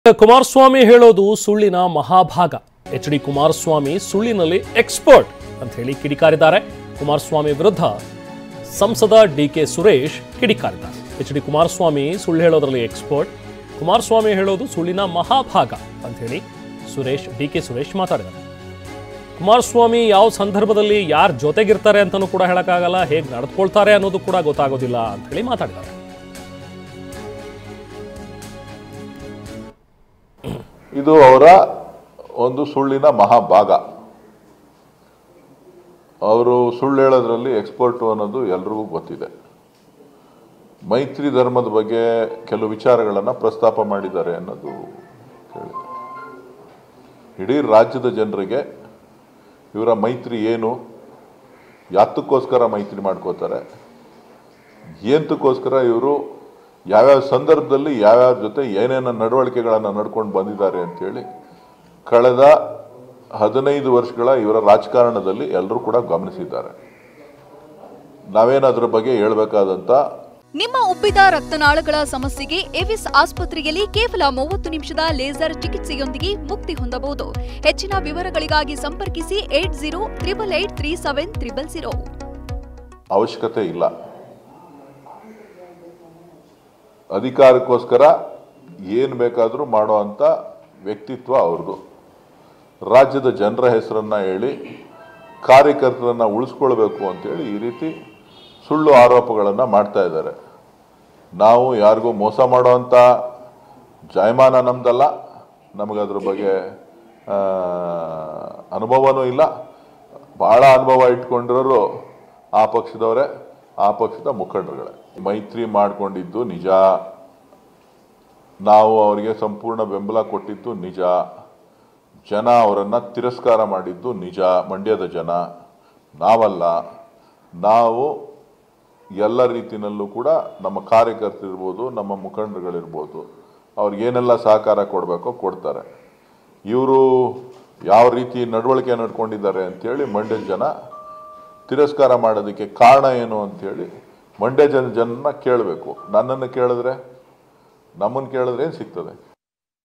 ಕುಮಾರಸ್ವಾಮಿ ಹೇಳೋದು ಸುಳ್ಳಿನ ಮಹಾಭಾಗ ಎಚ್ ಡಿ ಕುಮಾರಸ್ವಾಮಿ ಸುಳ್ಳಿನಲ್ಲಿ ಎಕ್ಸ್ಪರ್ಟ್ ಅಂತ ಹೇಳಿ ಕಿಡಿಕಾರಿದ್ದಾರೆ ಕುಮಾರಸ್ವಾಮಿ ವಿರುದ್ಧ ಸಂಸದ ಡಿ ಕೆ ಸುರೇಶ್ ಕಿಡಿಕಾರಿದ್ದಾರೆ ಎಚ್ ಡಿ ಕುಮಾರಸ್ವಾಮಿ ಸುಳ್ಳು ಹೇಳೋದ್ರಲ್ಲಿ ಎಕ್ಸ್ಪರ್ಟ್ ಕುಮಾರಸ್ವಾಮಿ ಹೇಳೋದು ಸುಳ್ಳಿನ ಮಹಾಭಾಗ ಅಂತ ಹೇಳಿ ಸುರೇಶ್ ಡಿ ಕೆ ಸುರೇಶ್ ಮಾತಾಡಿದ್ದಾರೆ ಕುಮಾರಸ್ವಾಮಿ ಯಾವ ಸಂದರ್ಭದಲ್ಲಿ ಯಾರ ಜೊತೆಗಿರ್ತಾರೆ ಅಂತಲೂ ಕೂಡ ಹೇಳಕ್ಕಾಗಲ್ಲ ಹೇಗೆ ನಡೆದುಕೊಳ್ತಾರೆ ಅನ್ನೋದು ಕೂಡ ಗೊತ್ತಾಗೋದಿಲ್ಲ ಅಂತ ಹೇಳಿ ಮಾತಾಡಿದ್ದಾರೆ ಇದು ಅವರ ಒಂದು ಸುಳ್ಳಿನ ಮಹಾಭಾಗ ಅವರು ಸುಳ್ಳು ಹೇಳೋದ್ರಲ್ಲಿ ಎಕ್ಸ್ಪರ್ಟು ಅನ್ನೋದು ಎಲ್ರಿಗೂ ಗೊತ್ತಿದೆ ಮೈತ್ರಿ ಧರ್ಮದ ಬಗ್ಗೆ ಕೆಲವು ವಿಚಾರಗಳನ್ನು ಪ್ರಸ್ತಾಪ ಮಾಡಿದ್ದಾರೆ ಅನ್ನೋದು ಕೇಳಿದೆ ಇಡೀ ರಾಜ್ಯದ ಜನರಿಗೆ ಇವರ ಮೈತ್ರಿ ಏನು ಯಾತಕ್ಕೋಸ್ಕರ ಮೈತ್ರಿ ಮಾಡ್ಕೋತಾರೆ ಏಂತಕ್ಕೋಸ್ಕರ ಇವರು ಯಾವ್ಯಾವ ಸಂದರ್ಭದಲ್ಲಿ ಯಾವ್ಯಾವ ಜೊತೆ ಏನೇನ ನಡವಳಿಕೆಗಳನ್ನು ನಡ್ಕೊಂಡು ಬಂದಿದ್ದಾರೆ ಅಂತೇಳಿ ಕಳೆದ ಹದಿನೈದು ವರ್ಷಗಳ ಇವರ ರಾಜಕಾರಣದಲ್ಲಿ ಎಲ್ಲರೂ ಕೂಡ ಗಮನಿಸಿದ್ದಾರೆ ನಾವೇನು ಅದ್ರ ಬಗ್ಗೆ ಹೇಳ್ಬೇಕಾದಂತ ನಿಮ್ಮ ಉಬ್ಬಿದ ರಕ್ತನಾಳಗಳ ಸಮಸ್ಯೆಗೆ ಎವಿಸ್ ಆಸ್ಪತ್ರೆಯಲ್ಲಿ ಕೇವಲ ಮೂವತ್ತು ನಿಮಿಷದ ಲೇಸರ್ ಚಿಕಿತ್ಸೆಯೊಂದಿಗೆ ಮುಕ್ತಿ ಹೊಂದಬಹುದು ಹೆಚ್ಚಿನ ವಿವರಗಳಿಗಾಗಿ ಸಂಪರ್ಕಿಸಿ eight zero triple eight three seven triple zero ಅವಶ್ಯಕತೆ ಇಲ್ಲ ಅಧಿಕಾರಕ್ಕೋಸ್ಕರ ಏನು ಬೇಕಾದರೂ ಮಾಡೋ ಅಂಥ ವ್ಯಕ್ತಿತ್ವ ಅವ್ರದ್ದು ರಾಜ್ಯದ ಜನರ ಹೆಸರನ್ನ ಹೇಳಿ ಕಾರ್ಯಕರ್ತರನ್ನ ಉಳಿಸ್ಕೊಳ್ಬೇಕು ಅಂತೇಳಿ ಈ ರೀತಿ ಸುಳ್ಳು ಆರೋಪಗಳನ್ನು ಮಾಡ್ತಾ ಇದ್ದಾರೆ ನಾವು ಯಾರಿಗೂ ಮೋಸ ಮಾಡೋ ಅಂಥ ಜಾಯಮಾನ ನಮ್ದಲ್ಲ ನಮಗದ್ರ ಬಗ್ಗೆ ಆ, ಅನುಭವನೂ ಇಲ್ಲ ಭಾಳ ಅನುಭವ ಇಟ್ಕೊಂಡಿರೋರು ಆ ಪಕ್ಷದವರೇ ಆ ಪಕ್ಷದ ಮುಖಂಡರುಗಳೇ ಮೈತ್ರಿ ಮಾಡಿಕೊಂಡಿದ್ದು ನಿಜ ನಾವು ಅವರಿಗೆ ಸಂಪೂರ್ಣ ಬೆಂಬಲ ಕೊಟ್ಟಿದ್ದು ನಿಜ ಜನ ಅವರನ್ನು ತಿರಸ್ಕಾರ ಮಾಡಿದ್ದು ನಿಜ ಮಂಡ್ಯದ ಜನ ನಾವಲ್ಲ ನಾವು ಎಲ್ಲ ರೀತಿಯಲ್ಲೂ ಕೂಡ ನಮ್ಮ ಕಾರ್ಯಕರ್ತರಿರ್ಬೋದು ನಮ್ಮ ಮುಖಂಡರುಗಳಿರ್ಬೋದು ಅವ್ರಿಗೇನೆಲ್ಲ ಸಹಕಾರ ಕೊಡಬೇಕೋ ಕೊಡ್ತಾರೆ ಇವರು ಯಾವ ರೀತಿ ನಡವಳಿಕೆ ನಡ್ಕೊಂಡಿದ್ದಾರೆ ಅಂತೇಳಿ ಮಂಡ್ಯದ ಜನ ತಿರಸ್ಕಾರ ಮಾಡೋದಕ್ಕೆ ಕಾರಣ ಏನು ಅಂತೇಳಿ ಮಂಡ್ಯ ಜನ ಜನನ ಕೇಳಬೇಕು ನನ್ನನ್ನು ಕೇಳಿದ್ರೆ ನಮ್ಮನ್ನು ಕೇಳಿದ್ರೆ ಏನು ಸಿಗ್ತದೆ